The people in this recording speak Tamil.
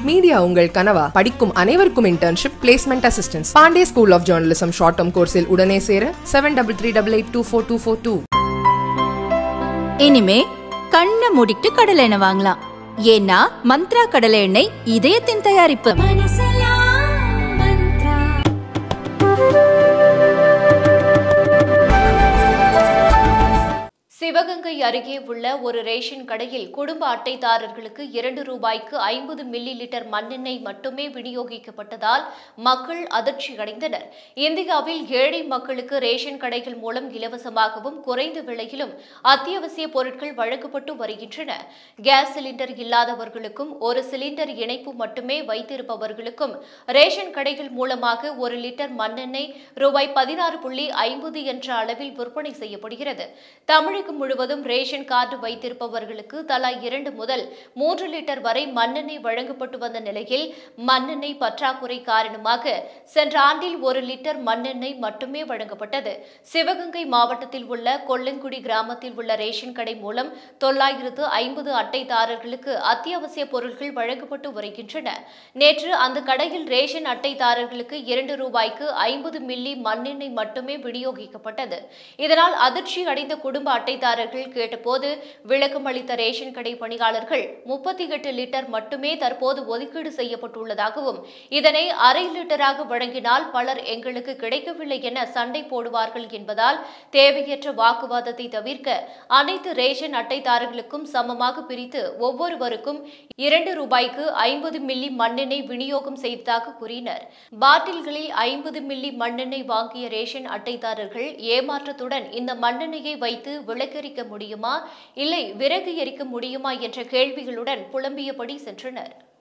மீடியா உங்கள் கனவா படிக்கும் அனைவருக்கும் internship placement assistance Pandey school of journalism short term கோர்ஸில் உடனே சேர seven double three double eight two four two four two இனிமே கண்ணை மூடிட்டு கடலை எண்ணெய் வாங்கலாம் ஏன்னா மந்த்ரா கடலை எண்ணெய் இதயத்தின் தயாரிப்பு சிவகங்கை அருகே உள்ள ஒரு ரேஷன் கடையில் குடும்ப அட்டைதாரர்களுக்கு இரண்டு ரூபாய்க்கு ஐம்பது மில்லி லிட்டர் மண்ணெண்ணெய் மட்டுமே விநியோகிக்கப்பட்டதால் மக்கள் அதிர்ச்சி அடைந்தனர் இந்தியாவில் ஏழை மக்களுக்கு ரேஷன் கடைகள் மூலம் இலவசமாகவும் குறைந்த விலையிலும் அத்தியாவசிய பொருட்கள் வழங்கப்பட்டு வருகின்றன கேஸ் சிலிண்டர் இல்லாதவர்களுக்கும் ஒரு சிலிண்டர் இணைப்பு மட்டுமே வைத்திருப்பவர்களுக்கும் ரேஷன் கடைகள் மூலமாக ஒரு லிட்டர் மண்ணெண்ணெய் ரூபாய் பதினாறு புள்ளி ஐம்பது என்ற அளவில் விற்பனை செய்யப்படுகிறது தமிழகம் முழுவதும் ரேஷன் கார்டு வைத்திருப்பவர்களுக்கு தலா இரண்டு முதல் மூன்று லிட்டர் வரை மண்ணெண்ணெய் வழங்கப்பட்டு வந்த நிலையில் மண்ணெண்ணெய் பற்றாக்குறை காரணமாக சென்ற ஆண்டில் ஒரு லிட்டர் மண்ணெண்ணெய் மட்டுமே வழங்கப்பட்டது சிவகங்கை மாவட்டத்தில் உள்ள கொல்லங்குடி கிராமத்தில் உள்ள ரேஷன் கடை மூலம் தொள்ளாயிரத்து ஐம்பது அட்டைதாரர்களுக்கு அத்தியாவசிய பொருட்கள் வழங்கப்பட்டு வருகின்றன நேற்று அந்த கடையில் ரேஷன் அட்டைதாரர்களுக்கு இரண்டு ரூபாய்க்கு ஐம்பது மில்லி மண்ணெண்ணெய் மட்டுமே விநியோகிக்கப்பட்டது இதனால் அதிர்ச்சி அடைந்த குடும்ப அட்டைதாரர்கள் கேட்டபோது விளக்கம் அளித்த ரேஷன் கடை பணியாளர்கள் முப்பத்தி எட்டு லிட்டர் மட்டுமே தற்போது ஒதுக்கீடு செய்யப்பட்டுள்ளதாகவும் இதனை அரை லிட்டராக வழங்கினால் பலர் எங்களுக்கு கிடைக்கவில்லை என சண்டை போடுவார்கள் என்பதால் தேவையற்ற வாக்குவாதத்தை தவிர்க்க அனைத்து ரேஷன் அட்டைதாரர்களுக்கும் சமமாக பிரித்து ஒவ்வொருவருக்கும் இரண்டு ரூபாய்க்கு ஐம்பது மில்லி மண்ணெண்ணெய் விநியோகம் செய்ததாக கூறினர் பாட்டில்களில் ஐம்பது மில்லி மண்ணெண்ணெய் வாங்கிய ரேஷன் அட்டைதாரர்கள் ஏமாற்றத்துடன் இந்த மண்ணெண்ணெயை வைத்து விளக்கெரிக்க முடியுமா இல்லை விறகு எரிக்க முடியுமா என்ற கேள்விகளுடன் புலம்பியபடி சென்றனர்